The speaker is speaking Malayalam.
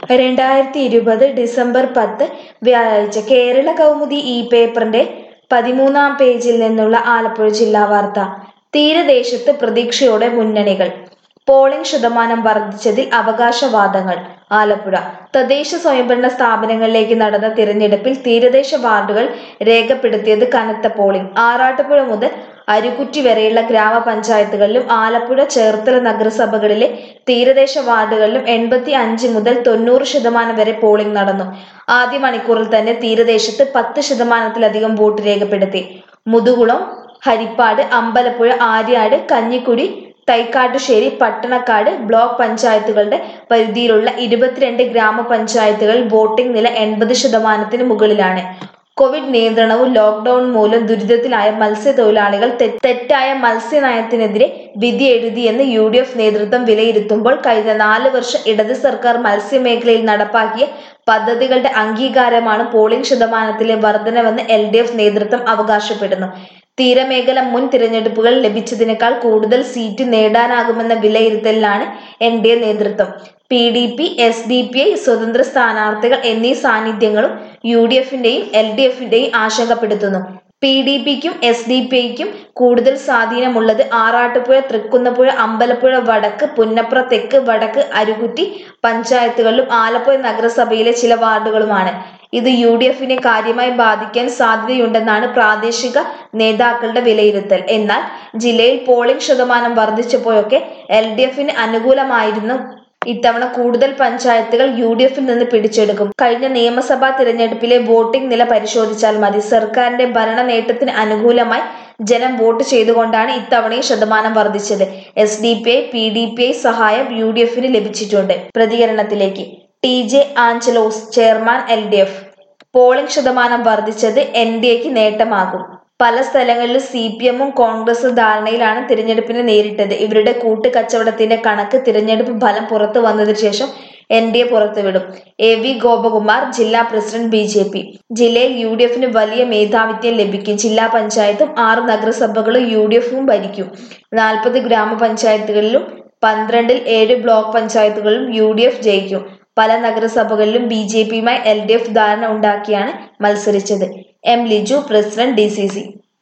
രണ്ടായിരത്തി ഇരുപത് ഡിസംബർ പത്ത് വ്യാഴാഴ്ച കേരള കൗമുദി ഈ പേപ്പറിന്റെ പതിമൂന്നാം പേജിൽ നിന്നുള്ള ആലപ്പുഴ ജില്ലാ വാർത്ത തീരദേശത്ത് പ്രതീക്ഷയോടെ മുന്നണികൾ പോളിംഗ് ശതമാനം വർദ്ധിച്ചതിൽ അവകാശവാദങ്ങൾ ആലപ്പുഴ തദ്ദേശ സ്വയംഭരണ സ്ഥാപനങ്ങളിലേക്ക് നടന്ന തിരഞ്ഞെടുപ്പിൽ തീരദേശ വാർഡുകൾ രേഖപ്പെടുത്തിയത് കനത്ത പോളിംഗ് ആറാട്ടുപുഴ മുതൽ അരുക്കുറ്റി വരെയുള്ള ഗ്രാമപഞ്ചായത്തുകളിലും ആലപ്പുഴ ചേർത്തല നഗരസഭകളിലെ തീരദേശ വാർഡുകളിലും എൺപത്തി അഞ്ച് മുതൽ തൊണ്ണൂറ് ശതമാനം വരെ പോളിംഗ് നടന്നു ആദ്യ മണിക്കൂറിൽ തന്നെ തീരദേശത്ത് പത്ത് ശതമാനത്തിലധികം വോട്ട് രേഖപ്പെടുത്തി മുതുകുളം ഹരിപ്പാട് അമ്പലപ്പുഴ ആര്യാട് കഞ്ഞിക്കുഴി തൈക്കാട്ടുശ്ശേരി പട്ടണക്കാട് ബ്ലോക്ക് പഞ്ചായത്തുകളുടെ പരിധിയിലുള്ള ഇരുപത്തിരണ്ട് ഗ്രാമപഞ്ചായത്തുകളിൽ വോട്ടിംഗ് നില എൺപത് ശതമാനത്തിന് മുകളിലാണ് കോവിഡ് നിയന്ത്രണവും ലോക്ക്ഡൌൺ മൂലം ദുരിതത്തിലായ മത്സ്യത്തൊഴിലാളികൾ തെ- തെറ്റായ മത്സ്യനയത്തിനെതിരെ വിധി എഴുതിയെന്ന് യു ഡി എഫ് നേതൃത്വം വിലയിരുത്തുമ്പോൾ കഴിഞ്ഞ നാല് വർഷം ഇടത് സർക്കാർ മത്സ്യമേഖലയിൽ നടപ്പാക്കിയ പദ്ധതികളുടെ അംഗീകാരമാണ് പോളിംഗ് ശതമാനത്തിലെ വർധനവെന്ന് എൽ ഡി എഫ് നേതൃത്വം അവകാശപ്പെടുന്നു തീരമേഖല മുൻ തിരഞ്ഞെടുപ്പുകൾ ലഭിച്ചതിനേക്കാൾ കൂടുതൽ സീറ്റ് നേടാനാകുമെന്ന വിലയിരുത്തലിലാണ് എൻ ഡി എ നേതൃത്വം P D P S D P I സ്വതന്ത്ര സ്ഥാനാർത്ഥികൾ എന്നീ സാന്നിധ്യങ്ങളും യു ഡി എഫിന്റെയും എൽ ഡി എഫിന്റെയും ആശങ്കപ്പെടുത്തുന്നു പി ഡി പിക്കും എസ് ഡി പി ഐക്കും കൂടുതൽ സ്വാധീനമുള്ളത് ആറാട്ടുപുഴ തൃക്കുന്നപ്പുഴ അമ്പലപ്പുഴ വടക്ക് പുന്നപ്ര തെക്ക് വടക്ക് അരുകുറ്റി പഞ്ചായത്തുകളിലും ആലപ്പുഴ നഗരസഭയിലെ ചില വാർഡുകളുമാണ് ഇത് യു ഡി എഫിനെ കാര്യമായി ബാധിക്കാൻ സാധ്യതയുണ്ടെന്നാണ് പ്രാദേശിക നേതാക്കളുടെ വിലയിരുത്തൽ എന്നാൽ ജില്ലയിൽ പോളിംഗ് ശതമാനം വർദ്ധിച്ചപ്പോഴൊക്കെ എൽ ഡി എഫിന് അനുകൂലമായിരുന്നു ഇത്തവണ കൂടുതൽ പഞ്ചായത്തുകൾ യു ഡി എഫിൽ നിന്ന് പിടിച്ചെടുക്കും കഴിഞ്ഞ നിയമസഭാ തിരഞ്ഞെടുപ്പിലെ വോട്ടിംഗ് നില പരിശോധിച്ചാൽ മതി സർക്കാരിന്റെ ഭരണ നേട്ടത്തിന് അനുകൂലമായി ജനം വോട്ട് ചെയ്തുകൊണ്ടാണ് ഇത്തവണയും ശതമാനം വർദ്ധിച്ചത് S D P I P D P I സഹായം യു ഡി എഫിന് ലഭിച്ചിട്ടുണ്ട് പ്രതികരണത്തിലേക്ക് T J Angelos chairman L D F polling ശതമാനം വർദ്ധിച്ചത് എൻ ഡി എക്ക് നേട്ടമാകും പല സ്ഥലങ്ങളിലും സി പി എമ്മും കോൺഗ്രസ് ധാരണയിലാണ് തിരഞ്ഞെടുപ്പിനെ നേരിട്ടത് ഇവരുടെ കൂട്ടുകച്ചവടത്തിന്റെ കണക്ക് തിരഞ്ഞെടുപ്പ് ഫലം പുറത്തു വന്നതിനു ശേഷം എൻ ഡി എ പുറത്തുവിടും എ വി ഗോപകുമാർ ജില്ലാ പ്രസിഡന്റ് ബി ജെ പി ജില്ലയിൽ യു ഡി എഫിന് വലിയ മേധാവിത്വം ലഭിക്കും ജില്ലാ പഞ്ചായത്തും ആറ് നഗരസഭകളും യു ഡി എഫും ഭരിക്കും നാൽപ്പത് ഗ്രാമപഞ്ചായത്തുകളിലും പന്ത്രണ്ടിൽ ഏഴ് ബ്ലോക്ക് പഞ്ചായത്തുകളിലും യു ഡി എഫ് ജയിക്കും പല നഗരസഭകളിലും ബി ജെ പിയുമായി എൽ ഡി എഫ് ധാരണ ഉണ്ടാക്കിയാണ് മത്സരിച്ചത് M Liju president D C C